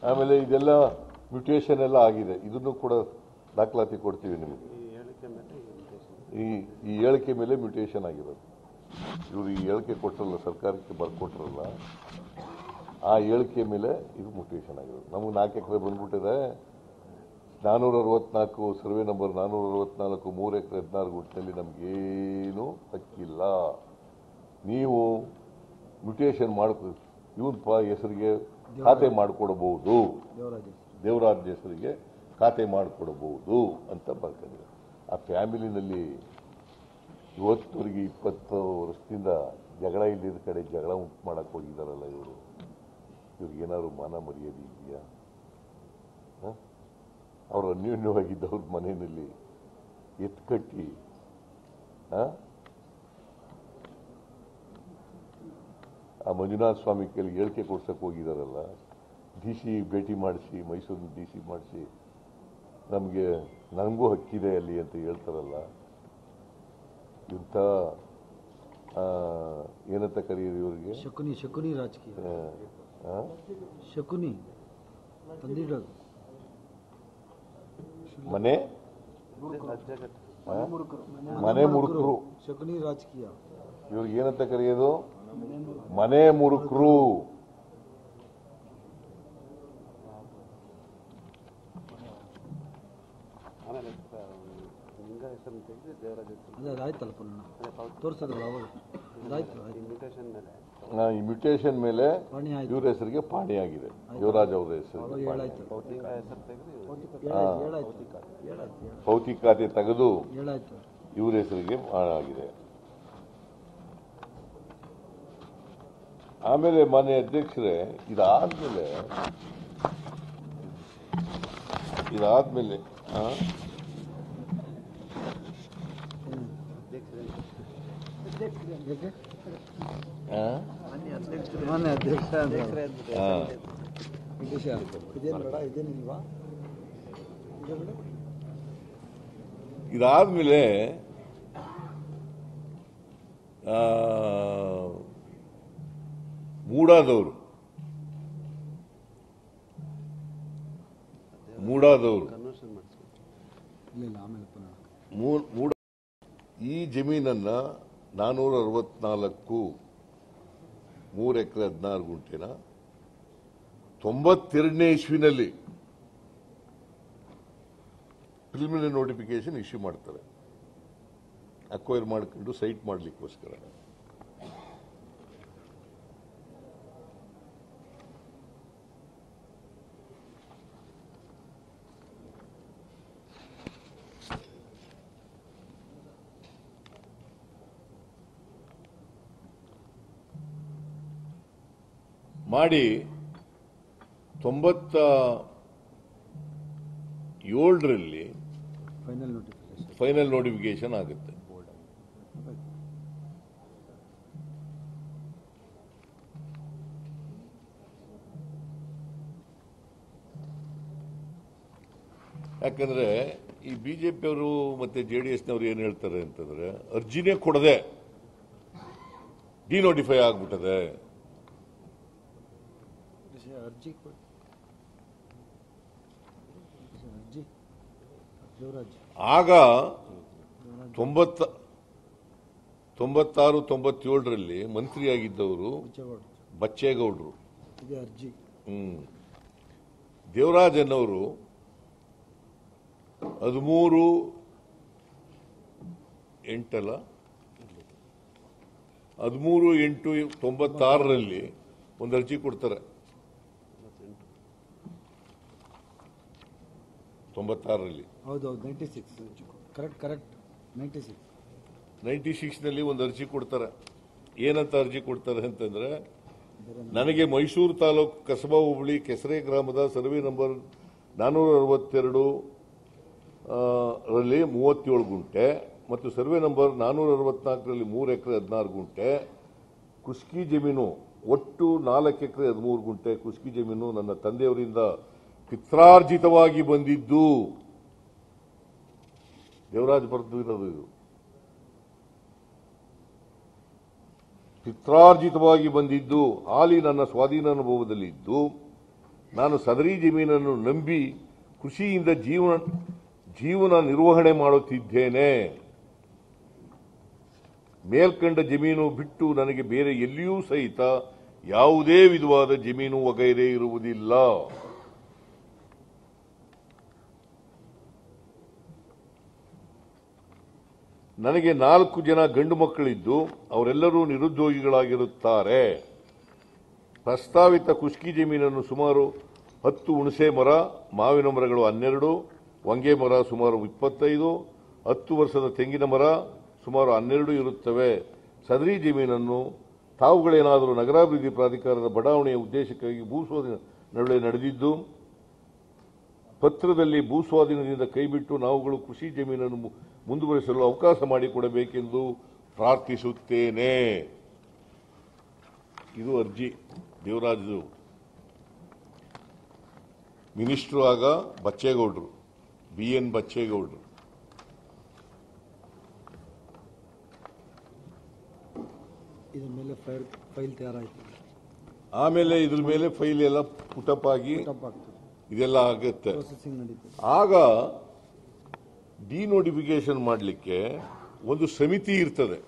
ಆಮೇಲೆ ಇದೆಲ್ಲ ಮ್ಯೂಟೇಷನ್ ಎಲ್ಲ ಆಗಿದೆ ಇದನ್ನು ಕೂಡ ದಾಖಲಾತಿ ಕೊಡ್ತೀವಿ ನಿಮಗೆ ಈ ಹೇಳಿಕೆ ಮೇಲೆ ಈ invitation. ಈ ಈ ಹೇಳಿಕೆ ಮೇಲೆ ಮ್ಯೂಟೇಷನ್ ಆಗಿರೋದು ಇವರು ಈ ಹೇಳಿಕೆ ಕೊಟ್ಟರಲ್ಲ ಸರ್ಕಾರಕ್ಕೆ ಬರ್ಕೊಟ್ರಲ್ಲ ಆ ಹೇಳಿಕೆ ಮೇಲೆ ಇದು ಮ್ಯೂಟೇಷನ್ ಆಗಿರೋದು ನಮಗೆ ನಾಲ್ಕು ಎಕರೆ ಬಂದ್ಬಿಟ್ಟಿದೆ ನಾನ್ನೂರ ಅರವತ್ನಾಲ್ಕು ಸರ್ವೆ ನಂಬರ್ ನಾನ್ನೂರ ಅರವತ್ನಾಲ್ಕು ಮೂರು ಎಕರೆ ಹದಿನಾರು ಗುಂಟಿನಲ್ಲಿ ನಮಗೇನು ಹಕ್ಕಿಲ್ಲ ನೀವು ಮ್ಯೂಟೇಷನ್ ಮಾಡ್ಕೊ ಇವನ್ ಪ ಹೆಸರಿಗೆ ಖಾತೆ ಮಾಡಿಕೊಡಬಹುದು ದೇವರಾಜ್ ದೇವರಾಜ್ ಹೆಸರಿಗೆ ಖಾತೆ ಮಾಡಿಕೊಡಬಹುದು ಅಂತ ಬರ್ಕೊಂಡಿದ್ದಾರೆ ಆ ಫ್ಯಾಮಿಲಿನಲ್ಲಿ ಇವತ್ತುವರೆಗೆ ಇಪ್ಪತ್ತು ವರ್ಷದಿಂದ ಜಗಳ ಇಲ್ಲದ ಕಡೆ ಜಗಳ ಉಂಟು ಮಾಡಕ್ಕೆ ಹೋಗಿದ್ದಾರಲ್ಲ ಇವರು ಇವ್ರಿಗೇನಾದ್ರು ಮಾನ ಮರ್ಯಾದೆ ಇದೆಯಾ ಅವರು ಅನ್ಯೋನ್ಯವಾಗಿದ್ದವ್ರ ಮನೆಯಲ್ಲಿ ಎತ್ಕಟ್ಟಿ ಆ? ಆ ಮಂಜುನಾಥ ಸ್ವಾಮಿ ಕೈಲಿ ಹೇಳಿಕೆ ಕೊಡ್ಸಕ್ಕೆ ಹೋಗಿದಾರಲ್ಲ ಡಿ ಸಿ ಭೇಟಿ ಮಾಡಿಸಿ ಮೈಸೂರಿನ ಡಿ ಸಿ ಮಾಡಿಸಿ ನಮಗೆ ನನಗೂ ಹಕ್ಕಿದೆ ಅಲ್ಲಿ ಅಂತ ಹೇಳ್ತಾರಲ್ಲ ಇಂಥ ಆ, ಏನಂತ ಕರೆಯೋದು ಇವರಿಗೆ ಶಕುನಿ ಶಕುನಿ ರಾಜಕೀಯ ಆ, ಆ? ಶಕುನಿ ತಂದಿಡೋದು ಮನೆ ಅಜ್ಜಗಟ್ಟು ಆ? ಮನೆ ಮುರುಕರು ಶಕುನಿ ರಾಜಕೀಯ ಇವ್ರಿಗೆ ಏನಂತ ಕರೆಯೋದು ಮನೆ ಮುರುಕರು ಆಮೇಲೆ ಆ, ಲಿಂಗ ಹೆಸರನ್ನು ತೆಗೆದು ದೇವರಾಜ ಹೆಸರು ಅದೇ ಅದಾಯ್ತಲ್ಲ ಪುನಃ ತೋರಿಸೋದಲ್ಲ ಅವಾಗ ಅದಾಯ್ತು ಆಯ್ತು ಇನ್ವಿಟೇಷನ್ ಮೇಲೆ ಆ, ಈ ಮ್ಯೂಟೇಷನ್ ಮೇಲೆ ಪಾಣಿ ಆಯ್ತು ಇವ್ರ ಹೆಸರಿಗೆ ಪಾಣಿಯಾಗಿದೆ ದೇವರಾಜ್ ಅವರ ಹೆಸರಿಗೆ ಅವಾಗ ಪಾಣಿ. ಹೇಳಾಯ್ತು ಭೌತಿಕ ಹೆಸರು ತೆಗೆದು ಹೇಳಾಯ್ತು ಹೇಳಾಯ್ತು ಹೇಳಾಯ್ತು ಹೇಳಾಯ್ತು ಭೌತಿಕ ಖಾತೆ ತೆಗೆದು ಹೇಳಾಯ್ತು ಇವ್ರ ಹೆಸರಿಗೆ ಆಗಿದೆ ಆಮೇಲೆ ಮಾನ್ಯ ಅಧ್ಯಕ್ಷರೇ ಇದಾದ್ಮೇಲೆ ಇದಾದ್ಮೇಲೆ ಆ? ಯಾಕೆ ಆ? ಮಾನ್ಯ ಅಧ್ಯಕ್ಷ ಅಂದ್ರೆ ಆ. ವಿದೇಶ ಇದೇನು ಬೇಡ ಇದೇನಿಲ್ವಾ ಇದೆ ಬೇಡ ಇದಾದ್ಮೇಲೆ ಆ, ಮೂಡಾದವರು ಮೂಡಾದವರು ಕನ್ವರ್ಷನ್ ಮಾಡಿಸ್ಬೇಕು ಇಲ್ಲ ಇಲ್ಲ ಆಮೇಲೆ ಪುನಃ ಮೂ- ಮೂಡ ಈ ಜಮೀನನ್ನ ನಾನೂರ ಅರವತ್ನಾಲ್ಕು ಮೂರು ಎಕರೆ ಹದಿನಾರು ಗುಂಟೆನ ತೊಂಬತ್ತೆರಡನೇ ಇಸ್ವಿನಲ್ಲಿ ಪ್ರಿಲಿಮಿನರಿ ನೋಟಿಫಿಕೇಶನ್ ಇಶ್ಯೂ ಮಾಡ್ತಾರೆ ಅಕ್ವೈರ್ ಮಾಡ್ಕೊಂಡು ಸೈಟ್ ಮಾಡಲಿಕ್ಕೋಸ್ಕರ ಮಾಡಿ ತೊಂಬತ್ತ ಏಳರಲ್ಲಿ ಫೈನಲ್ ನೋಟಿಫಿಕೇಶನ್ ಫೈನಲ್ ನೋಟಿಫಿಕೇಶನ್ ಆಗುತ್ತೆ ಯಾಕಂದ್ರೆ ಈ ಬಿಜೆಪಿಯವರು ಮತ್ತೆ ಜೆ ಡಿ ಎಸ್ನವರು ಏನು ಹೇಳ್ತಾರೆ ಅಂತಂದ್ರೆ ಅರ್ಜಿನೇ ಕೊಡದೆ ಡಿನೋಟಿಫೈ ಆಗ್ಬಿಟ್ಟದೆ ಅರ್ಜಿ ಕೊಡಿ ಅರ್ಜಿ ದೇವರಾಜ್ ಆಗ ತೊಂಬತ್ತ ತೊಂಬತ್ತಾರು ತೊಂಬತ್ತೇಳರಲ್ಲಿ ಮಂತ್ರಿಯಾಗಿದ್ದವರು ಹುಚ್ಚೇಗೌಡ ಬಚ್ಚೇಗೌಡರು ಇದೆ ಅರ್ಜಿ ಹ್ಮ್ ದೇವರಾಜ್ ಅನ್ನೋರು ಹದಿಮೂರು ಎಂಟಲ್ಲ ಹದಿಮೂರು ಎಂಟು ತೊಂಬತ್ತಾರರಲ್ಲಿ ಒಂದು ಅರ್ಜಿ ಕೊಡ್ತಾರೆ ತೊಂಬತ್ತಾರರಲ್ಲಿ ಹೌದು ಹೌದು ninety six correct correct ninety six ninety ಸಿಕ್ಸ್ನಲ್ಲಿ ಒಂದು ಅರ್ಜಿ ಕೊಡ್ತಾರೆ ಏನಂತ ಅರ್ಜಿ ಕೊಡ್ತಾರೆ ಅಂತಂದ್ರೆ ನನಗೆ ಮೈಸೂರು ತಾಲೂಕು ಕಸಬಾ ಹೋಬಳಿ ಕೆಸರೆ ಗ್ರಾಮದ ಸರ್ವೆ ನಂಬರ್ ನಾನ್ನೂರ ಅರವತ್ತೆರಡು ಆ, ರಲ್ಲಿ ಮೂವತ್ತೇಳು ಗುಂಟೆ ಮತ್ತು ಸರ್ವೆ ನಂಬರ್ ನಾನ್ನೂರ ಅರವತ್ನಾಲ್ಕರಲ್ಲಿ ಮೂರು ಎಕರೆ ಹದಿನಾರು ಗುಂಟೆ ಕುಸ್ಕಿ ಜಮೀನು ಒಟ್ಟು ನಾಲ್ಕು ಎಕರೆ ಹದಿಮೂರು ಗುಂಟೆ ಕುಸ್ಕಿ ಜಮೀನು ನನ್ನ ತಂದೆಯವರಿಂದ ಪಿತ್ರಾರ್ಜಿತವಾಗಿ ಬಂದಿದ್ದು ದೇವರಾಜ್ ಬರೆದು ಇರೋದು ಇದು ಪಿತ್ರಾರ್ಜಿತವಾಗಿ ಬಂದಿದ್ದು ಹಾಲಿ ನನ್ನ ಸ್ವಾಧೀನ ಅನುಭವದಲ್ಲಿ ಇದ್ದು ನಾನು ಸದರಿ ಜಮೀನನ್ನು ನಂಬಿ ಕೃಷಿಯಿಂದ ಜೀವನ ಜೀವನ ನಿರ್ವಹಣೆ ಮಾಡುತ್ತಿದ್ದೇನೆ ಮೇಲ್ಕಂಡ ಜಮೀನು ಬಿಟ್ಟು ನನಗೆ ಬೇರೆ ಎಲ್ಲಿಯೂ ಸಹಿತ ಯಾವುದೇ ವಿಧವಾದ ಜಮೀನು ವಗೈರೆ ಇರುವುದಿಲ್ಲ ನನಗೆ ನಾಲ್ಕು ಜನ ಗಂಡು ಮಕ್ಕಳಿದ್ದು ಅವರೆಲ್ಲರೂ ನಿರುದ್ಯೋಗಿಗಳಾಗಿರುತ್ತಾರೆ ಪ್ರಸ್ತಾವಿತ ಕುಷ್ಕಿ ಜಮೀನನ್ನು ಸುಮಾರು ಹತ್ತು ಹುಣಸೆ ಮರ ಮಾವಿನ ಮರಗಳು ಹನ್ನೆರಡು ಹೊಂಗೆ ಮರ ಸುಮಾರು ಇಪ್ಪತ್ತೈದು ಹತ್ತು ವರ್ಷದ ತೆಂಗಿನ ಮರ ಸುಮಾರು ಹನ್ನೆರಡು ಇರುತ್ತವೆ ಸದರಿ ಜಮೀನನ್ನು ತಾವುಗಳೇನಾದರೂ ನಗರಾಭಿವೃದ್ಧಿ ಪ್ರಾಧಿಕಾರದ ಬಡಾವಣೆಯ ಉದ್ದೇಶಕ್ಕಾಗಿ ಭೂಸ್ವಾಧೀನ ನಡುವೆ ನಡೆದಿದ್ದು ಪತ್ರದಲ್ಲಿ ಭೂಸ್ವಾಧೀನದಿಂದ ಕೈಬಿಟ್ಟು ನಾವುಗಳು ಕೃಷಿ ಜಮೀನನ್ನು ಮು- ಮುಂದುವರಿಸಲು ಅವಕಾಶ ಮಾಡಿಕೊಡಬೇಕೆಂದು ಪ್ರಾರ್ಥಿಸುತ್ತೇನೆ ಇದು ಅರ್ಜಿ ದೇವರಾಜು ಮಿನಿಸ್ಟ್ರು ಆಗ ಬಚ್ಚೇಗೌಡರು ಬಿ ಎನ್ ಬಚ್ಚೇಗೌಡರು ಇದ್ರ ಮೇಲೆ ಫೈಲ್ ಫೈಲ್ ತಯಾರಾಯ್ತು ಆಮೇಲೆ ಇದ್ರ ಮೇಲೆ ಫೈಲ್ ಎಲ್ಲ ಪುಟಪ್ ಆಗಿ ಟಪ್ ಆಗ್ತದೆ ಇದೆಲ್ಲ ಆಗುತ್ತೆ ಪ್ರೊಸೆಸಿಂಗ್ ನಡೀತದೆ ಆಗ ಡಿನೋಟಿಫಿಕೇಶನ್ ಮಾಡಲಿಕ್ಕೆ ಒಂದು ಸಮಿತಿ ಇರ್ತದೆ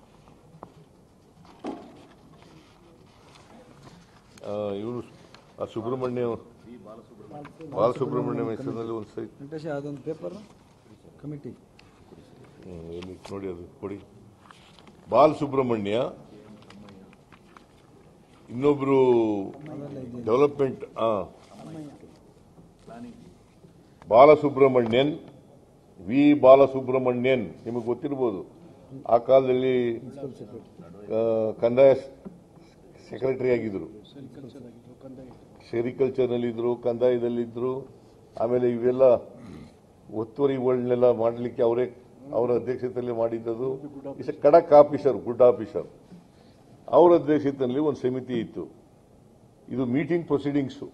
ಇವನು ಸುಬ್ರಹ್ಮಣ್ಯ ಬಾಲಸುಬ್ರಹ್ಮಣ್ಯಂ ಹೆಸರಿನಲ್ಲಿ ಒಂದು ಸೈ ವೆಂಕಟೇಶ ಅದೊಂದು ಪೇಪರ್ ಕಮಿಟಿ ಹ್ಮ್, ಎಲ್ಲಿ ನೋಡಿ ಅದು ಕೊಡಿ ಬಾಲಸುಬ್ರಹ್ಮಣ್ಯ ಇನ್ನೊಬ್ರು ಅದೆಲ್ಲ ಇದೆ ಡೆವಲಪ್ಮೆಂಟ್ ಆ ಬಾಲಸುಬ್ರಹ್ಮಣ್ಯನ್ ವಿ ಬಾಲಸುಬ್ರಹ್ಮಣ್ಯನ್ ನಿಮಗೆ ಗೊತ್ತಿರ್ಬೋದು ಆ ಕಾಲದಲ್ಲಿ ಪ್ರಿನ್ಸಿಪಲ್ ಸೆಕ್ರೆಟರಿ ಆ, ಕಂದಾಯ ಸೆಕ್ರೆಟರಿ ಆಗಿದ್ರು ಸೆರಿಕಲ್ಚರ್ನಲ್ಲಿದ್ದರು ಕಂದಾಯದಲ್ಲಿದ್ದರು ಆಮೇಲೆ ಇವೆಲ್ಲ ಒತ್ತುವರಿಗಳನ್ನೆಲ್ಲ ಮಾಡಲಿಕ್ಕೆ ಅವರೇ ಅವರ ಅಧ್ಯಕ್ಷತೆಯಲ್ಲಿ ಮಾಡಿದ್ದದು ಇಸ್ ಎ ಖಡಕ್ ಆಫೀಸರ್ ಗುಡ್ ಆಫೀಸರ್ ಅವರ ಅಧ್ಯಕ್ಷತೆಯಲ್ಲಿ ಒಂದು ಸಮಿತಿ ಇತ್ತು ಇದು meeting proceedings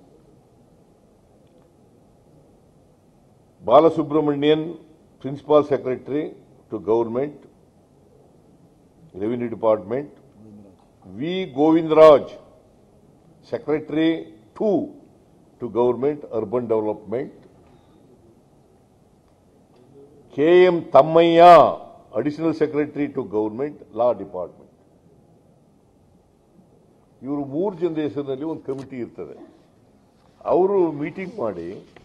Balasubramanian principal secretary to government revenue department V Govindaraj secretary to to government urban development K M Thammaiah additional secretary to government law department ಇವರು ಮೂರು ಜನರ ಹೆಸರಿನಲ್ಲಿ ಒಂದು ಕಮಿಟಿ ಇರ್ತದೆ ಅವರು ಮೀಟಿಂಗ್ ಮಾಡಿ